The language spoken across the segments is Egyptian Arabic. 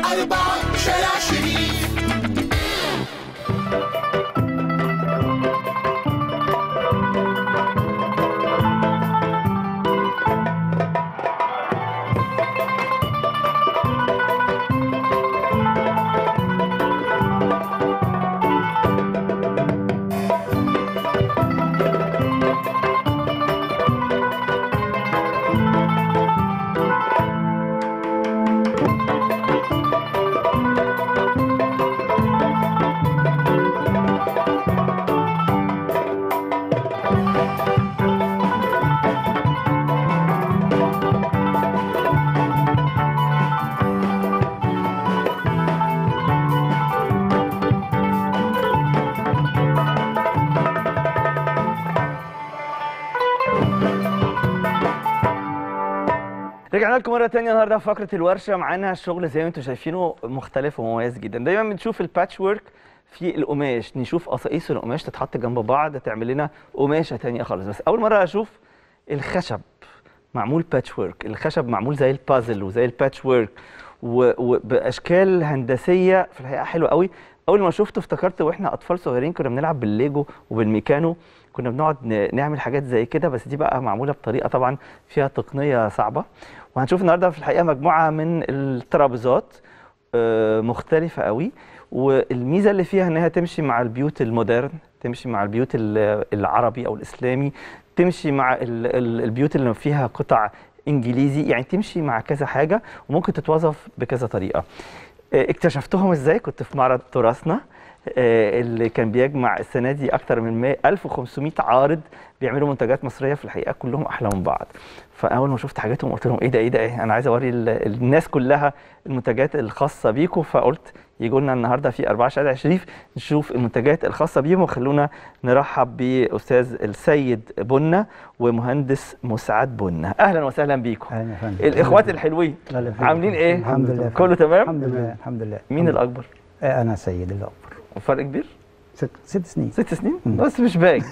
أربعة شارع شريف رجعنا لكم مره تانية النهارده في فقره الورشه معانا الشغل زي ما انتم شايفينه مختلف ومميز جدا دايما بنشوف الباتش ورك في القماش نشوف قصاقيس القماش تتحط جنب بعض تعمل لنا قماشه تانية خالص بس اول مره اشوف الخشب معمول باتش ورك الخشب معمول زي البازل وزي الباتش ورك وباشكال هندسيه في الحقيقه حلوه قوي اول ما شفته افتكرت واحنا اطفال صغيرين كنا بنلعب بالليجو وبالميكانو كنا بنقعد ن- نعمل حاجات زي كده بس دي بقى معموله بطريقه طبعا فيها تقنيه صعبه وهنشوف النهارده في الحقيقه مجموعه من الترابيزات آه، مختلفه قوي والميزه اللي فيها انها تمشي مع البيوت المودرن تمشي مع البيوت ال- العربي او الاسلامي تمشي مع ال- ال- البيوت اللي فيها قطع انجليزي يعني تمشي مع كذا حاجه وممكن تتوظف بكذا طريقه آه، اكتشفتهم ازاي كنت في معرض تراثنا آه، اللي كان بيجمع السنه دي اكتر من 100 1500 عارض بيعملوا منتجات مصريه في الحقيقه كلهم احلى من بعض فاول ما شفت حاجاتهم قلت لهم ايه ده ايه ده إيه؟ انا عايز اوري ال- الناس كلها المنتجات الخاصه بيكم فقلت يجوا لنا النهارده في 4 شارع شريف نشوف المنتجات الخاصه بيهم وخلونا نرحب باستاذ السيد بنا ومهندس مسعد بنا اهلا وسهلا بيكم اهلا يا فندم الاخوات الحلوين أهلا فيك. عاملين ايه الحمد لله كله تمام الحمد لله الحمد لله مين الحمد الاكبر لله. آه، انا سيد الاكبر فرق كبير ست, ست سنين ست سنين مم. بس مش باين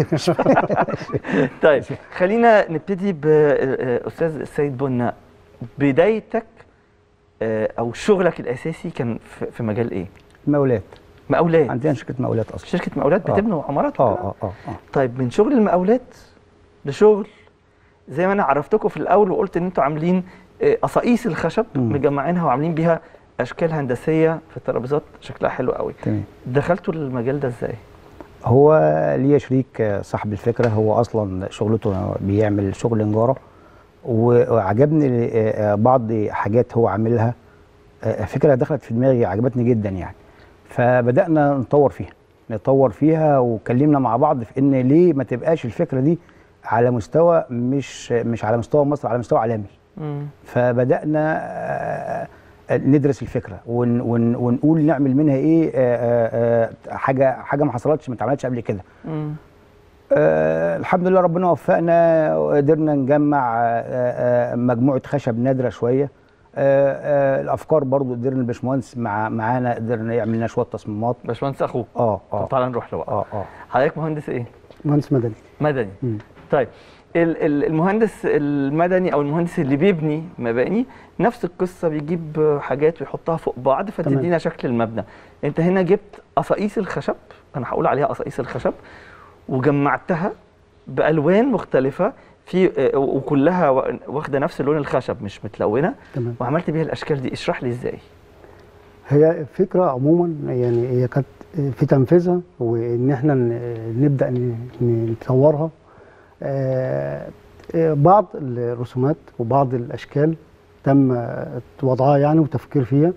طيب خلينا نبتدي باستاذ السيد بنا بدايتك آه، او شغلك الاساسي كان في في مجال ايه مقاولات مقاولات عندنا شركه مقاولات اصلا شركه مقاولات آه. بتبنوا عمارات اه وكده؟ اه اه اه طيب من شغل المقاولات لشغل زي ما انا عرفتكم في الاول وقلت ان انتوا عاملين آه، قصاقيس الخشب مم. مجمعينها وعاملين بيها اشكال هندسيه في الترابيزات شكلها حلو قوي تمام دخلتوا المجال ده ازاي هو ليا شريك آه، صاحب الفكره هو اصلا شغلته بيعمل شغل نجاره و- وعجبني آه، آه، بعض حاجات هو عاملها آه، فكره دخلت في دماغي عجبتني جدا يعني فبدانا نطور فيها نطور فيها واتكلمنا مع بعض في ان ليه ما تبقاش الفكره دي على مستوى مش مش على مستوى مصر على مستوى عالمي مم. فبدانا آه، آه، ندرس الفكره ون ون ونقول نعمل منها ايه آه، آه، آه، حاجه حاجه ما حصلتش ما اتعملتش قبل كده مم. آه الحمد لله ربنا وفقنا وقدرنا نجمع آه آه مجموعه خشب نادره شويه آه آه الافكار برضو قدرنا الباشمهندس مع معانا قدرنا يعمل لنا شويه تصميمات باشمهندس اخوك اه طب اه تعالى نروح له بقى اه اه حضرتك مهندس ايه مهندس مدني مدني مم. طيب ال- ال- المهندس المدني او المهندس اللي بيبني مباني نفس القصه بيجيب حاجات ويحطها فوق بعض فتدينا شكل المبنى انت هنا جبت قصاقيس الخشب انا هقول عليها قصاقيس الخشب وجمعتها بالوان مختلفه في آه، وكلها وا- واخده نفس لون الخشب مش متلونه تمام وعملت بيها الاشكال دي اشرح لي ازاي هي فكره عموما يعني هي كانت في تنفيذها وان احنا ن- نبدا ن- نطورها آه، آه، بعض الرسومات وبعض الاشكال تم آه، وضعها يعني وتفكير فيها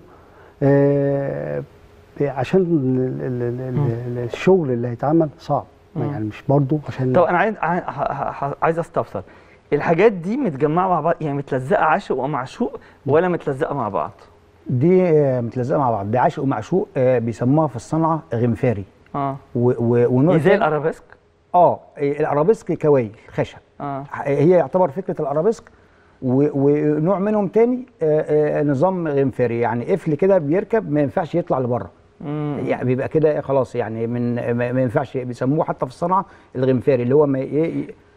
آه، عشان ال- ال- ال- ال- الشغل اللي هيتعمل صعب مم. يعني مش برضه عشان طب انا عايز ع- ه- ه- عايز استفسر الحاجات دي متجمعه مع بعض يعني متلزقه عاشق ومعشوق ولا متلزقه مع بعض دي آه، متلزقه مع بعض دي عاشق ومعشوق آه بيسموها في الصنعه غمفاري اه و- و- ونوع دي زي تاني- الارابيسك اه الارابيسك كوايل خشب اه هي يعتبر فكره الارابيسك و- ونوع منهم تاني آه، آه، نظام غنفاري يعني قفل كده بيركب ما ينفعش يطلع لبره مم. يعني بيبقى كده خلاص يعني من ما ما ينفعش بيسموه حتى في الصنعه الغنفاري اللي هو ما ي- ي-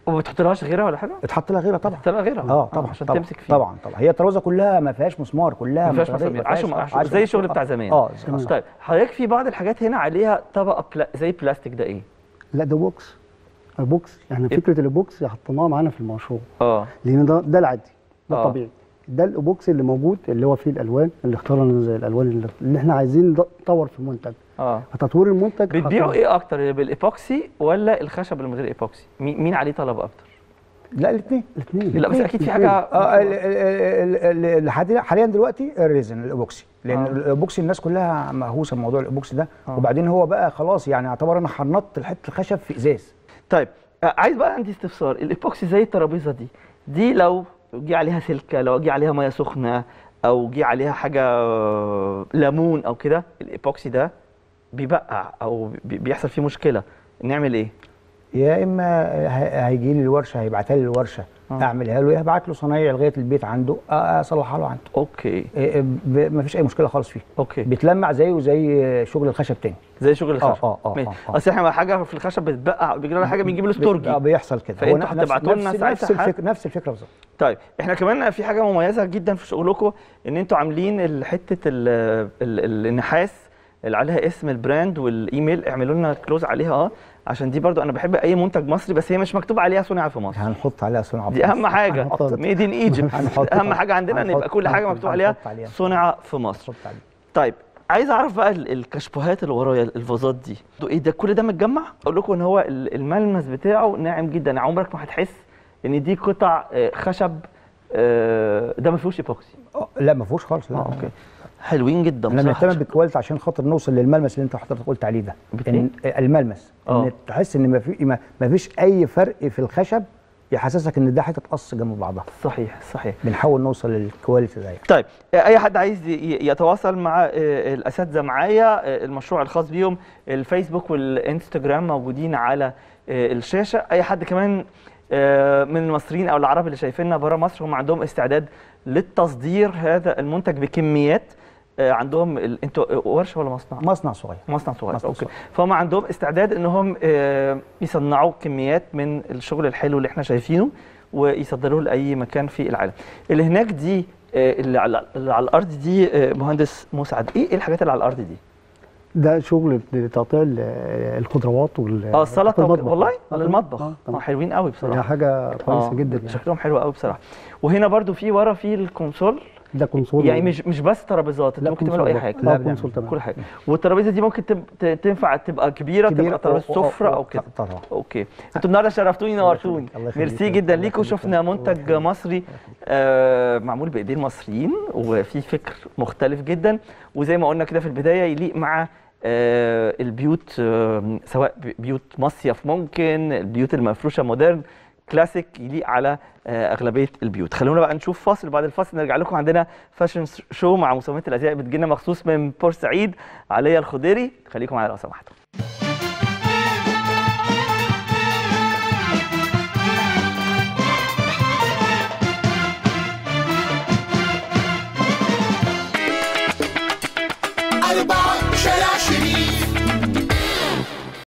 وما بتحطلهاش غيرها ولا حاجه؟ اتحط لها غيرها طبعا بتحط لها غيرها اه طبعا عشان طبعا تمسك فيها طبعا طبعا هي الترابيزه كلها ما فيهاش مسمار كلها ما فيهاش متغطية، مسامير ما فيهاش- عشان آه، زي الشغل آه، بتاع زمان اه تمام. طيب حضرتك في بعض الحاجات هنا عليها طبقه بلا... زي بلاستيك ده ايه؟ لا ده بوكس بوكس يعني إيه؟ فكره البوكس حطيناها معانا في المشروع اه لان ده ده العادي ده آه. الطبيعي ده الاوبوكس اللي موجود اللي هو فيه الالوان اللي اخترنا زي الالوان اللي, اللي احنا عايزين نطور في المنتج اه فتطوير المنتج بتبيعوا حطينا- ايه اكتر بالايبوكسي ولا الخشب اللي من غير ايبوكسي؟ مين مين عليه طلب اكتر؟ لا الاثنين الاثنين لا بس اكيد في الاتنين. حاجه اه ال- ال- ال- ال- حاليا حاليا دلوقتي الريزن الايبوكسي لان آه. الايبوكسي الناس كلها مهووسه بموضوع الايبوكسي ده آه. وبعدين هو بقى خلاص يعني اعتبر انا حنطت الحته الخشب في ازاز طيب آه، عايز بقى عندي استفسار الايبوكسي زي الترابيزه دي دي لو جه عليها سلكه لو جه عليها ميه سخنه او جه عليها حاجه آه، ليمون او كده الايبوكسي ده بيبقع او بي- بيحصل فيه مشكله نعمل ايه؟ يا اما ه- هيجي لي الورشه هيبعتها لي الورشه آه. اعملها له يا هبعت له صنايعي لغايه البيت عنده آه، اصلحها له عنده اوكي إيه، ب- مفيش اي مشكله خالص فيه اوكي بيتلمع زيه زي شغل الخشب تاني زي شغل الخشب آه، آه، ماشي. آه، آه. اصل احنا لما حاجه في الخشب بتبقع بيجي لنا حاجه بنجيب له آه، استورجي بيحصل كده فأنتوا نفس- هتبعتوا لنا نفس, ساعتها نفس حد؟ الفكره نفس الفكره بالظبط طيب احنا كمان في حاجه مميزه جدا في شغلكم ان انتوا عاملين ال- حته ال ال ال النحاس اللي عليها اسم البراند والايميل اعملوا لنا كلوز عليها اه عشان دي برضو انا بحب اي منتج مصري بس هي مش مكتوب عليها صنع في مصر هنحط عليها صنع دي اهم حاجه هنحط- ميد ان ايجيبت هنحط- اهم حاجه عندنا ان يبقى هنحط- كل حاجه هنحط- مكتوب عليها هنحط عليها. صنع في مصر نحط عليها طيب عايز اعرف بقى ال- الكشبوهات اللي ورايا الفازات دي دو- ايه ده كل ده متجمع اقول لكم ان هو ال- الملمس بتاعه ناعم جدا عمرك ما هتحس ان دي قطع آه، خشب آه، ده ما فيهوش ايبوكسي آه، لا ما فيهوش خالص لا اه اوكي حلوين جدا احنا بصراحة. بنهتم بالكواليتي عشان خاطر نوصل للملمس اللي انت حضرتك قلت عليه ده بت- إن الملمس آه. ان تحس ان ما في ما- ما فيش اي فرق في الخشب يحسسك ان ده حته تقص جنب بعضها صحيح صحيح بنحاول نوصل للكواليتي ده يعني. طيب آه، اي حد عايز ي- ي- يتواصل مع آه، الاساتذه معايا آه، المشروع الخاص بيهم الفيسبوك والانستجرام موجودين على آه، الشاشه اي حد كمان آه، من المصريين او العرب اللي شايفيننا بره مصر هم عندهم استعداد للتصدير هذا المنتج بكميات آه، عندهم ال- انتوا آه، ورشه ولا مصنع؟ مصنع صغير مصنع صغير مصنع اوكي صغير. فهم عندهم استعداد انهم آه، يصنعوا كميات من الشغل الحلو اللي احنا شايفينه ويصدروه لاي مكان في العالم اللي هناك دي آه، اللي على, اللي على الارض دي آه، مهندس مسعد ايه إيه الحاجات اللي على الارض دي ده شغل لتقطيع ال- الخضروات وال اه السلطه وك- المطبخ. والله آه، على المطبخ آه، اه طبعاً. حلوين قوي ده بصراحه حاجه كويسه آه، جدا يعني شكلهم حلو قوي بصراحه وهنا برضو في ورا في الكونسول ده كونسول يعني مش مش بس ترابيزات انتوا لا ممكن تعملوا اي كونسول حاجه لا لا، كونسول تمام كل حاجه والترابيزه دي ممكن تب- ت- تنفع تبقى كبيره, كبيرة تبقى ترابيزه أو- أو- سفره أو- او كده طبعا اوكي انتوا النهارده شرفتوني نورتوني الله يخليك. ميرسي جدا الله ليكم يخليك. شفنا الله منتج يخليك. مصري آه معمول بايدين مصريين وفي فكر مختلف جدا وزي ما قلنا كده في البدايه يليق مع آه البيوت آه سواء بي- بيوت مصيف ممكن البيوت المفروشه مودرن كلاسيك يليق على آه اغلبيه البيوت خلونا بقى نشوف فاصل بعد الفاصل نرجع لكم عندنا فاشن شو مع مسومات الازياء بتجينا مخصوص من بورسعيد عليا الخضيري خليكم معانا لو سمحتوا